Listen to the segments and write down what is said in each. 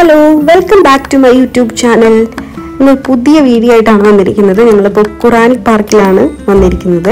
hello welcome back to my YouTube channel ഇന്ന് പുതിയ video ആയിട്ടാണ് വന്നിരിക്കുന്നത് ഞങ്ങളിപ്പോൾ ഖുറാനിക് പാർക്കിലാണ് വന്നിരിക്കുന്നത്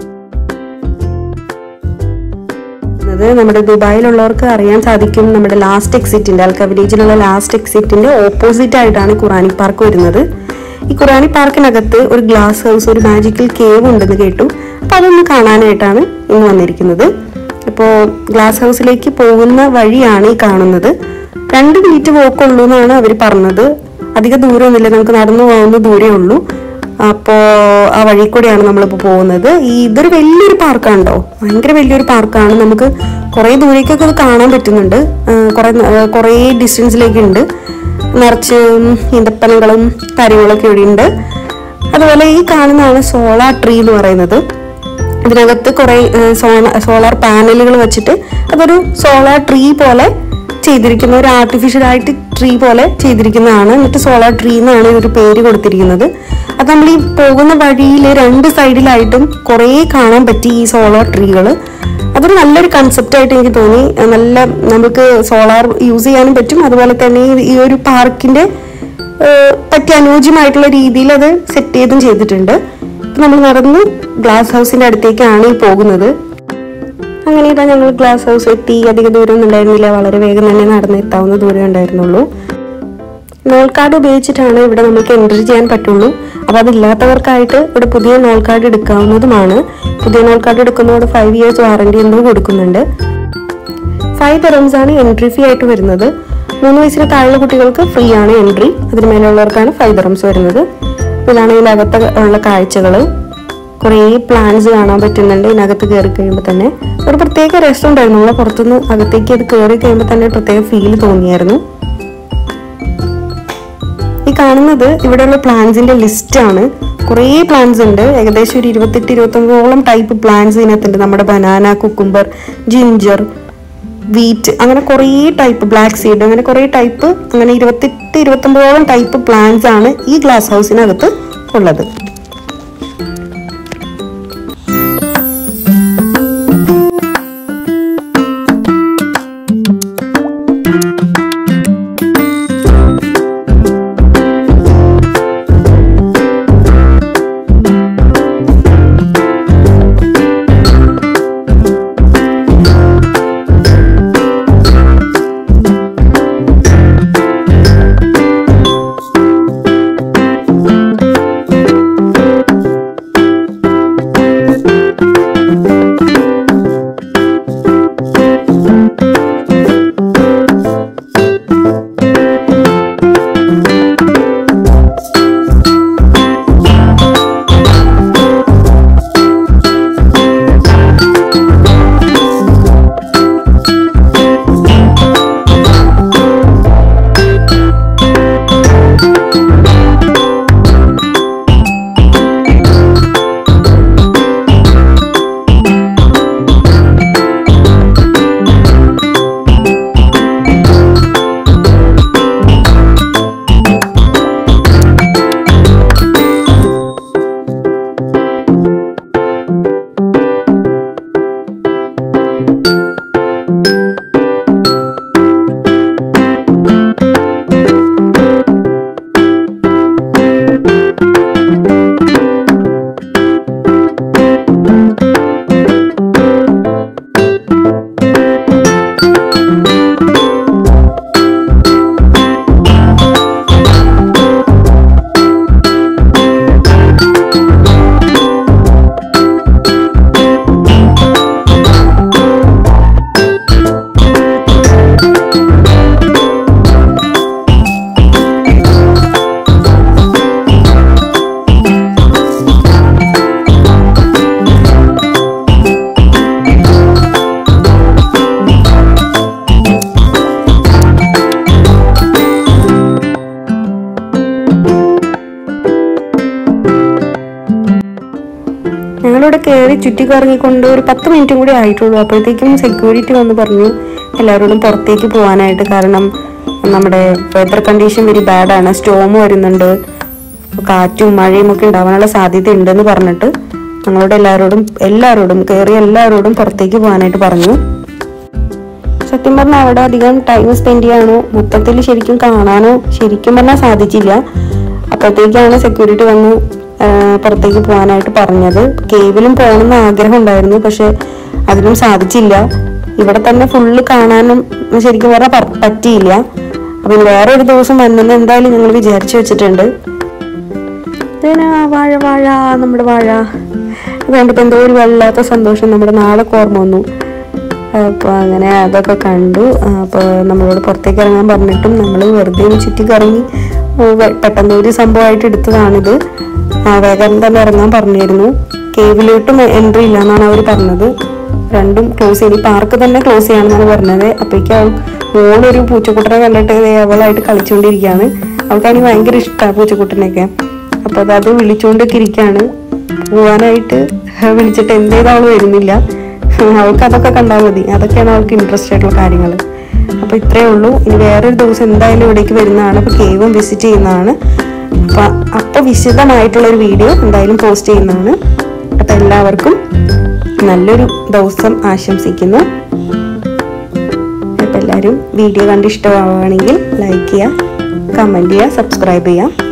അത് നമ്മുടെ ദുബായിലുള്ളവർക്ക് അറിയാൻ സാധിക്കും നമ്മുടെ ലാസ്റ്റ് എക്സിറ്റിന്റെ അൽക്ക വില്ലേജിലുള്ള ലാസ്റ്റ് എക്സിറ്റിന്റെ ഓപ്പോസിറ്റ് ആയിട്ടാണ് ഖുറാനിക് പാർക്ക് വരുന്നത് ഈ ഖുറാനിക് പാർക്കിനകത്ത് ഒരു ഗ്ലാസ് ഹൗസ് ഒരു മാജിക്കൽ കേവ് ഉണ്ടെന്ന് കേട്ടു അപ്പൊ അതൊന്ന് കാണാനായിട്ടാണ് ഇന്ന് വന്നിരിക്കുന്നത് ഇപ്പോൾ ഗ്ലാസ് ഹൗസിലേക്ക് പോകുന്ന വഴിയാണ് ഈ കാണുന്നത് രണ്ട് മിനിറ്റ് പോക്കുള്ളൂ എന്നാണ് അവർ പറഞ്ഞത് അധിക ദൂരമൊന്നുമില്ല നമുക്ക് നടന്നു പോകുന്ന ദൂരേ ഉള്ളൂ അപ്പോ ആ വഴി കൂടെയാണ് നമ്മളിപ്പോൾ പോകുന്നത് ഈ ഇതൊരു വലിയൊരു പാർക്കാണ് കേട്ടോ ഭയങ്കര വലിയൊരു പാർക്കാണ് നമുക്ക് കുറേ ദൂരേക്കൊക്കെ അത് കാണാൻ പറ്റുന്നുണ്ട് ആ, കുറേ ന- കുറേ ഡിസ്റ്റൻസിലേക്ക് ഉണ്ട് നിറച്ച് ഈന്തപ്പനങ്ങളും കാര്യങ്ങളൊക്കെ ഇവിടെ ഉണ്ട് അതുപോലെ ഈ കാണുന്നതാണ് സോളാർ ട്രീ എന്ന് പറയുന്നത് ഇതിനകത്ത് കുറെ സോളാർ പാനലുകൾ വെച്ചിട്ട് അതൊരു സോളാർ ട്രീ പോലെ ചെയ്തിരിക്കുന്ന ഒരു ആർട്ടിഫിഷ്യൽ ആയിട്ട് ട്രീ പോലെ ചെയ്തിരിക്കുന്നതാണ് എന്നിട്ട് സോളാർ ട്രീ എന്നാണ് ഒരു പേര് കൊടുത്തിരിക്കുന്നത് അത് നമ്മൾ ഈ പോകുന്ന വഴിയിൽ രണ്ട് സൈഡിലായിട്ടും കുറേ കാണാൻ പറ്റി ഈ സോളാർ ട്രീകൾ അതൊരു നല്ലൊരു കൺസെപ്റ്റ് ആയിട്ട് എനിക്ക് തോന്നി നല്ല നമുക്ക് സോളാർ യൂസ് ചെയ്യാനും പറ്റും അതുപോലെ തന്നെ ഈ- ഈ ഒരു പാർക്കിന്റെ ഏഹ് പറ്റി അനുയോജ്യമായിട്ടുള്ള രീതിയിൽ അത് സെറ്റ് ചെയ്തും ചെയ്തിട്ടുണ്ട് ഇപ്പൊ നമ്മൾ നടന്ന് ഗ്ലാസ് ഹൗസിന്റെ അടുത്തേക്കാണ് ഈ പോകുന്നത് അങ്ങനെ ഇതാ ഞങ്ങൾ ഗ്ലാസ് ഹൗസ് എത്തി അധിക ദൂരം ഒന്നും ഉണ്ടായിരുന്നില്ല വളരെ വേഗം തന്നെ നടന്ന് എത്താവുന്ന ദൂരം ഉണ്ടായിരുന്നുള്ളൂ നോൾ കാർഡ് ഉപയോഗിച്ചിട്ടാണ് ഇവിടെ നമുക്ക് എൻട്രി ചെയ്യാൻ പറ്റുള്ളൂ അപ്പൊ അതില്ലാത്തവർക്കായിട്ട് ഇവിടെ പുതിയ നോൾ കാർഡ് എടുക്കാവുന്നതുമാണ് പുതിയ നോൾ കാർഡ് എടുക്കുന്നതോട് ഫൈവ് ഇയേഴ്സ് വാറണ്ടി എന്തോ കൊടുക്കുന്നുണ്ട് ഫൈവ് തെറംസ് ആണ് എൻട്രി ഫീ ആയിട്ട് വരുന്നത് മൂന്ന് വയസ്സിന് താഴെയുള്ള കുട്ടികൾക്ക് ഫ്രീ ആണ് എൻട്രി അതിന് മേലുള്ളവർക്കാണ് ഫൈവ് തെറംസ് വരുന്നത് ഇതാണ് ഇതിനകത്ത് ഉള്ള കാഴ്ചകൾ കുറേ പ്ലാന്റ്സ് കാണാൻ പറ്റുന്നുണ്ട് ഇതിനകത്ത് കയറി കഴിയുമ്പോൾ തന്നെ ഒരു പ്രത്യേക രസം ഉണ്ടായിരുന്നു നമ്മളെ പുറത്തുനിന്ന് അകത്തേക്ക് അത് കയറി കഴിയുമ്പോൾ തന്നെ ഒരു പ്രത്യേക ഫീൽ തോന്നിയായിരുന്നു ഈ കാണുന്നത് ഇവിടെയുള്ള പ്ലാന്റ്സിന്റെ ലിസ്റ്റ് ആണ് കുറേ പ്ലാന്റ്സ് ഉണ്ട് ഏകദേശം ഒരു ഇരുപത്തെട്ട് ഇരുപത്തൊമ്പതോളം ടൈപ്പ് പ്ലാന്റ്സ് ഇതിനകത്തുണ്ട് നമ്മുടെ ബനാന കുക്കുംബർ ജിഞ്ചർ വീറ്റ് അങ്ങനെ കുറേ ടൈപ്പ് ബ്ലാക്ക് സീഡ് അങ്ങനെ കുറേ ടൈപ്പ് അങ്ങനെ ഇരുപത്തെട്ട് ഇരുപത്തൊമ്പതോളം ടൈപ്പ് പ്ലാന്റ്സ് ആണ് ഈ ഗ്ലാസ് ഹൗസിനകത്ത് ഉള്ളത് ഞങ്ങളിവിടെ കയറി ചുറ്റിക്കറങ്ങിക്കൊണ്ട് ഒരു പത്ത് മിനിറ്റും കൂടി ആയിട്ടുള്ളൂ അപ്പോഴത്തേക്കും സെക്യൂരിറ്റി വന്ന് പറഞ്ഞു എല്ലാവരോടും പുറത്തേക്ക് പോകാനായിട്ട് കാരണം നമ്മുടെ വെതർ കണ്ടീഷൻ വെരി ബാഡാണ് സ്റ്റോം വരുന്നുണ്ട് കാറ്റും മഴയും ഒക്കെ ഉണ്ടാവാനുള്ള സാധ്യത ഉണ്ടെന്ന് പറഞ്ഞിട്ട് ഞങ്ങളോട് എല്ലാവരോടും എല്ലാവരോടും കയറി എല്ലാവരോടും പുറത്തേക്ക് പോകാനായിട്ട് പറഞ്ഞു സത്യം പറഞ്ഞാൽ അവിടെ അധികം ടൈം സ്പെൻഡ് ചെയ്യാനോ മൊത്തത്തിൽ ശരിക്കും കാണാനോ ശരിക്കും പറഞ്ഞാൽ സാധിച്ചില്ല അപ്പോഴത്തേക്കാണ് സെക്യൂരിറ്റി വന്ന് ആ, പുറത്തേക്ക് പോകാനായിട്ട് പറഞ്ഞത് കേവിലും പോകണമെന്ന് ആഗ്രഹം ഉണ്ടായിരുന്നു പക്ഷെ അതിനും സാധിച്ചില്ല ഇവിടെ തന്നെ ഫുള്ള് കാണാനും ശരിക്കും പറഞ്ഞാൽ പ- പറ്റിയില്ല അപ്പം വേറെ ഒരു ദിവസം വന്നെന്ന് എന്തായാലും ഞങ്ങൾ വിചാരിച്ചു വെച്ചിട്ടുണ്ട് ഇതിനാ വാഴ വാഴ നമ്മുടെ വാഴ അത് കണ്ടപ്പോൾ എന്തോ ഒരു വല്ലാത്ത സന്തോഷം നമ്മുടെ നാളൊക്കെ ഓർമ്മ വന്നു അപ്പോൾ അങ്ങനെ അതൊക്കെ കണ്ടു അപ്പോൾ നമ്മളോട് പുറത്തേക്ക് ഇറങ്ങാൻ പറഞ്ഞിട്ടും നമ്മൾ വെറുതെ ഒന്ന് ചുറ്റി കറങ്ങി ആ, വെ- പെട്ടെന്ന് ഒരു സംഭവമായിട്ട് എടുത്തതാണിത് ആ, വേഗം തന്നെ ഇറങ്ങാൻ പറഞ്ഞിരുന്നു കേവിലോട്ടും എൻട്രി ഇല്ല എന്നാണ് അവർ പറഞ്ഞത് രണ്ടും ക്ലോസ് ചെയ്തു പാർക്ക് തന്നെ ക്ലോസ് ചെയ്യാമെന്നാണ് പറഞ്ഞത് അപ്പോഴേക്കും മോളൊരു പൂച്ചക്കുട്ടനെ കണ്ടിട്ട് ദേ അവളായിട്ട് കളിച്ചുകൊണ്ടിരിക്കുകയാണ് അവൾക്കാണെങ്കിൽ ഭയങ്കര ഇഷ്ടമാണ് പൂച്ചക്കുട്ടനൊക്കെ അപ്പോൾ അത് അത് വിളിച്ചുകൊണ്ടൊക്കെ ഇരിക്കുകയാണ് പോവാനായിട്ട് വിളിച്ചിട്ട് എന്ത് ചെയ്താൽ അവൾ വരുന്നില്ല അവൾക്ക് അതൊക്കെ കണ്ടാൽ മതി അതൊക്കെയാണ് അവൾക്ക് ഇൻട്രസ്റ്റ് ആയിട്ടുള്ള കാര്യങ്ങൾ അപ്പോൾ ഇത്രയേ ഉള്ളൂ ഇനി വേറൊരു ദിവസം എന്തായാലും ഇവിടേക്ക് വരുന്നതാണ് അപ്പോൾ കേവും വിസിറ്റ് ചെയ്യുന്നതാണ് അപ്പം അപ്പോൾ വിശദമായിട്ടുള്ള ഒരു വീഡിയോ എന്തായാലും പോസ്റ്റ് ചെയ്യുന്നതാണ് അപ്പോൾ എല്ലാവർക്കും നല്ലൊരു ദിവസം ആശംസിക്കുന്നു അപ്പോൾ എല്ലാവരും വീഡിയോ കണ്ട് ഇഷ്ടമാവുകയാണെങ്കിൽ ലൈക്ക് ചെയ്യുക കമൻറ്റ് ചെയ്യുക സബ്സ്ക്രൈബ് ചെയ്യുക